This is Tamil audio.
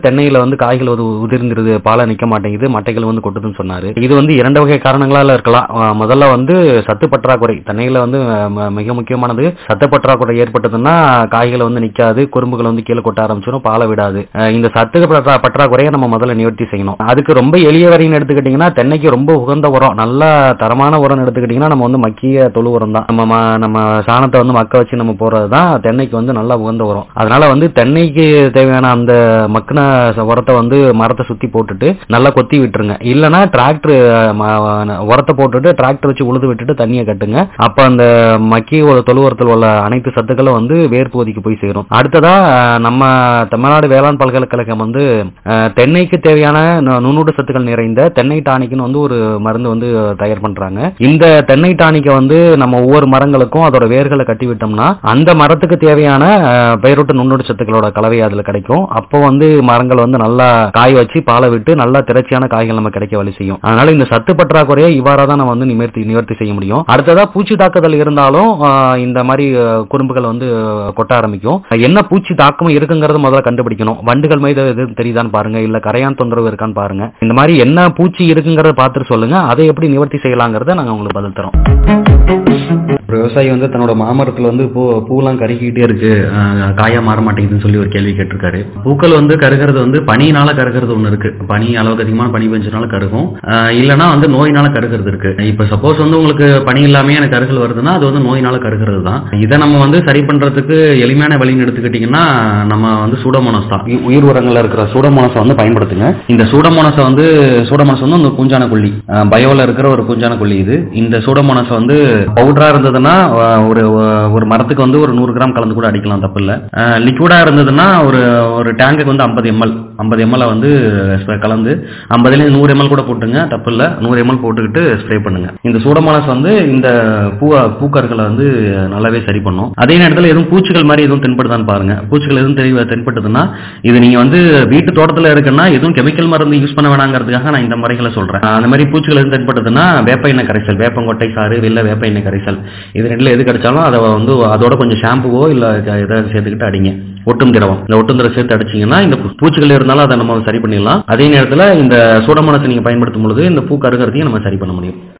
தென்னையில வந்து காய்கள் வந்து உதிர்ந்துருது பாலை நிக்க மாட்டேங்குது மட்டைகள் வந்து கொட்டுதுன்னு சொன்னாரு இது வந்து இரண்டு வகை காரணங்களால இருக்கலாம் அஹ் முதல்ல வந்து சத்து பற்றாக்குறை தென்னையில வந்து ம- மிக முக்கியமானது சத்து பற்றாக்குறை ஏற்பட்டதுன்னா காய்கள் வந்து நிக்காது குறும்புகள் வந்து கீழே கொட்ட ஆரம்பிச்சிடும் பாலை விடாது அஹ் இந்த சத்து பற்றா- பற்றாக்குறையை நம்ம முதல்ல நிவர்த்தி செய்யணும் அதுக்கு ரொம்ப எளிய வரைன்னு எடுத்துக்கிட்டீங்கன்னா தென்னைக்கு ரொம்ப உகந்த உரம் நல்ல தரமான உரம் எடுத்துக்கிட்டீங்கன்னா நம்ம வந்து மக்கிய தொழு உரம் தான் நம்ம ம- நம்ம சாணத்தை வந்து மக்க வச்சு நம்ம போறது தான் தென்னைக்கு வந்து நல்லா உகந்த உரம் அதனால வந்து தென்னைக்கு தேவையான அந்த மக்கின ச- உரத்தை வந்து மரத்தை சுத்தி போட்டுட்டு நல்லா கொத்தி விட்டுருங்க இல்லனா டிராக்டர் உரத்தை போட்டுட்டு டிராக்டர் வச்சு உழுது விட்டுட்டு தண்ணியை கட்டுங்க அப்ப அந்த மக்கி ஒரு தொழு உரத்தில் உள்ள அனைத்து சத்துக்களும் வந்து வேர் பகுதிக்கு போய் சேரும் அடுத்ததா அஹ், நம்ம தமிழ்நாடு வேளாண் பல்கலைக்கழகம் வந்து அஹ், தென்னைக்கு தேவையான நு- நுண்ணுடு சத்துக்கள் நிறைந்த தென்னை டானிக்னு வந்து ஒரு மருந்து வந்து தயார் பண்றாங்க இந்த தென்னை டானிக்கை வந்து நம்ம ஒவ்வொரு மரங்களுக்கும் அதோட வேர்களை கட்டி விட்டோம்னா அந்த மரத்துக்கு தேவையான அஹ், பெயரூட்ட நுண்ணுடு சத்துக்களோட கலவை அதுல கிடைக்கும் அப்போ வந்து மரங்கள் வந்து நல்லா காய் வச்சு பாலை விட்டு நல்லா திரட்சியான காய்கள் நம்ம கிடைக்க வழி செய்யும் அதனால இந்த சத்து பற்றாக்குறையை இவ்வாறா தான் நம்ம வந்து நிவர்த்தி நிவர்த்தி செய்ய முடியும் அடுத்ததா பூச்சி தாக்குதல் இருந்தாலும் ஆஹ், இந்த மாதிரி ஆஹ், குறும்புகள் வந்து ஆஹ், கொட்ட ஆரம்பிக்கும் என்ன பூச்சி தாக்கம் இருக்குங்கிறத முதல்ல கண்டுபிடிக்கணும் வண்டுகள் மீது எதுவும் தெரியுதான்னு பாருங்க இல்ல கரையான் தொந்தரவு இருக்கான்னு பாருங்க இந்த மாதிரி என்ன பூச்சி இருக்குங்கிறத பார்த்துட்டு சொல்லுங்க அதை எப்படி நிவர்த்தி செய்யலாங்கிறத நாங்க உங்களுக்கு பதில் தரோம் ஒரு விவசாயி வந்து தன்னோட மாமரத்துல வந்து பூ பூலாம் கருகிட்டே இருக்கு ஆஹ் காயா மாற மாட்டேங்குதுன்னு சொல்லி ஒரு கேள்வி கேட்டிருக்காரு பூக்கள் வந்து கருகிறது வந்து பனியினால கருகிறது ஒண்ணு இருக்கு பனி அளவுக்கு அதிகமான பனி பெஞ்சனால கருகும் ஆஹ் இல்லைன்னா வந்து நோயினால கருகிறது இருக்கு இப்ப சப்போஸ் வந்து உங்களுக்கு பனி இல்லாம எனக்கு கருகல் வருதுன்னா அது வந்து நோயினால கருகிறது தான் இதை நம்ம வந்து சரி பண்றதுக்கு எளிமையான வழின்னு எடுத்துக்கிட்டீங்கன்னா நம்ம வந்து சூடோமோனஸ் தான் உ- உயிர் உரங்கள்ல இருக்கிற சூடோமோனஸை வந்து பயன்படுத்துங்க இந்த சூடோமோனஸை வந்து சூடோமோனஸ் வந்து அந்த பூஞ்சான கொல்லி ஆஹ் பயோல இருக்கிற ஒரு பூஞ்சான கொல்லி இது இந்த சூடோமோனஸ் வந்து பவுடரா இருந்ததுன்னா ஆஹ் ஒரு ஒரு மரத்துக்கு வந்து ஒரு நூறு கிராம் கலந்து கூட அடிக்கலாம் தப்பு இல்ல லிக்விடா இருந்ததுன்னா ஒரு ஒரு டேங்குக்கு வந்து ஐம்பது எம்எல் ஐம்பது எம்எல் வந்து spray கலந்து ஐம்பதுல நூறு எம்எல் கூட போட்டுங்க தப்பு இல்ல நூறு எம்எல் போட்டுக்கிட்டு ஸ்ப்ரே பண்ணுங்க இந்த சூடோமோனஸ் வந்து இந்த பூ பூக்கர்களை வந்து நல்லாவே சரி பண்ணும் அதே நேரத்தில் எதுவும் பூச்சிகள் மாதிரி எதுவும் தென்படுதான்னு பாருங்க பூச்சிகள் எதுவும் தெரிய தென்பட்டதுன்னா இது நீங்க வந்து வீட்டு தோட்டத்துல இருக்குன்னா எதுவும் கெமிக்கல் மருந்து யூஸ் பண்ண வேணாங்கிறதுக்காக நான் இந்த முறைகளை சொல்றேன் அந்த மாதிரி பூச்சிகள் எதுவும் தென்பட்டதுன்னா வேப்ப எண்ணெய் கரைசல் வேப்பங்கொட்டை சாறு வெள்ள வேப்ப எண்ணெய் கரைசல் இது ரெண்டுல எது கிடைச்சாலும் அதை வந்து அதோட கொஞ்சம் ஷாம்புவோ இல்ல ஏதாவது சேர்த்துக்கிட்டு அடிங்க ஒட்டும் திரவம் இந்த ஒட்டும் திரவம் சேர்த்து அடிச்சீங்கன்னா இந்த பூ- பூச்சிகள் இருந்தாலும் அதை நம்ம சரி பண்ணிடலாம் அதே நேரத்துல இந்த சூடமனத்தை நீங்க பயன்படுத்தும் பொழுது இந்த பூ கருகிறதையும் நம்ம சரி பண்ண முடியும்